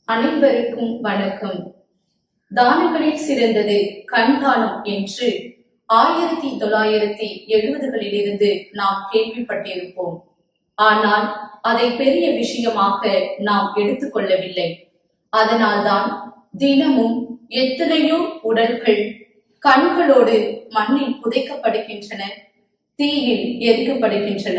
அனைவருக்கும் வணக்கம் தானங்களில் சிறந்தது கண் தானம் என்று ஆயிரத்தி தொள்ளாயிரத்தி எழுபதுகளிலிருந்து நாம் கேள்விப்பட்டிருப்போம் ஆனால் அதை பெரிய விஷயமாக நாம் எடுத்துக்கொள்ளவில்லை அதனால்தான் தினமும் எத்தனையோ உடல்கள் கண்களோடு மண்ணில் புதைக்கப்படுகின்றன தீயில் எரிக்கப்படுகின்றன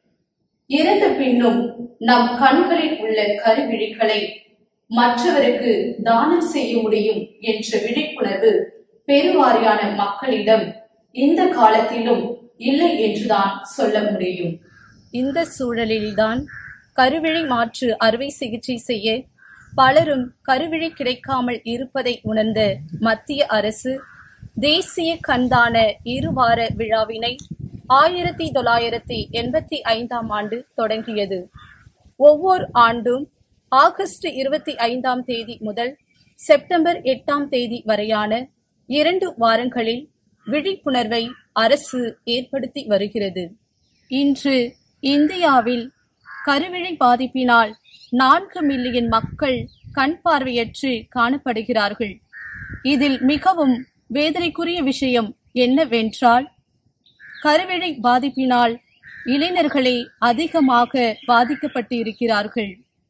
இறந்த பின்னும் நம் கண்களில் உள்ள கருவிழிகளை மற்றவருக்கு தானம் செய்ய முடியும் என்ற விழிப்புணர்வு பெருவாரியான மக்களிடம் இந்த காலத்திலும் இல்லை என்றுதான் சொல்ல முடியும் இந்த சூழலில்தான் கருவிழி மாற்று அறுவை சிகிச்சை செய்ய பலரும் கருவிழி கிடைக்காமல் இருப்பதை உணர்ந்த மத்திய அரசு தேசிய கண்தான இருவார விழாவினை ஆயிரத்தி தொள்ளாயிரத்தி எண்பத்தி ஐந்தாம் ஆண்டு தொடங்கியது ஒவ்வொரு ஆண்டும் ஆகஸ்ட் இருபத்தி ஐந்தாம் தேதி முதல் செப்டம்பர் எட்டாம் தேதி வரையான இரண்டு வாரங்களில் விழிப்புணர்வை அரசு ஏற்படுத்தி வருகிறது இன்று இந்தியாவில் கருவிழி பாதிப்பினால் நான்கு மில்லியன் மக்கள் கண் பார்வையற்று காணப்படுகிறார்கள் இதில் மிகவும் வேதனைக்குரிய விஷயம் என்னவென்றால் கருவிழி பாதிப்பினால் இளைஞர்களே அதிகமாக பாதிக்கப்பட்டு இருக்கிறார்கள்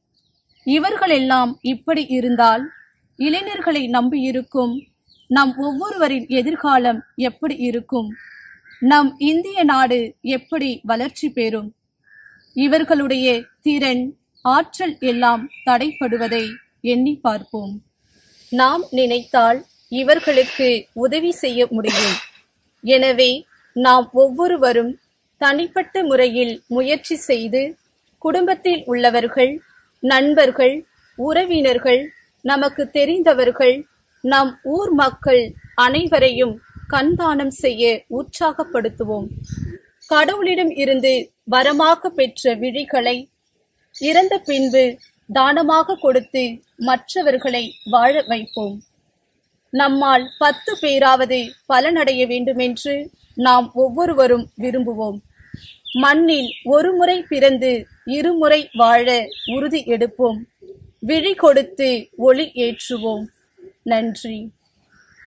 இவர்களெல்லாம் இப்படி இருந்தால் இளைஞர்களை நம்பியிருக்கும் நம் ஒவ்வொருவரின் எதிர்காலம் எப்படி இருக்கும் நம் இந்திய நாடு எப்படி வளர்ச்சி பெறும் இவர்களுடைய திறன் ஆற்றல் எல்லாம் தடைப்படுவதை எண்ணி பார்ப்போம் நாம் நினைத்தால் இவர்களுக்கு உதவி செய்ய முடியும் எனவே நாம் ஒவ்வொருவரும் தனிப்பட்ட முறையில் முயற்சி செய்து குடும்பத்தில் உள்ளவர்கள் நண்பர்கள் உறவினர்கள் நமக்கு தெரிந்தவர்கள் நம் ஊர் மக்கள் அனைவரையும் கண்தானம் செய்ய உற்சாகப்படுத்துவோம் கடவுளிடம் இருந்து வரமாக பெற்ற விழிகளை இறந்த பின்பு தானமாக கொடுத்து மற்றவர்களை வாழ வைப்போம் நம்மால் பத்து பேராவது பலனடைய வேண்டுமென்று நாம் ஒவ்வொருவரும் விரும்புவோம் மண்ணில் ஒரு முறை பிறந்து இருமுறை வாழ உறுதி எடுப்போம் விழி கொடுத்து ஒளி ஏற்றுவோம் நன்றி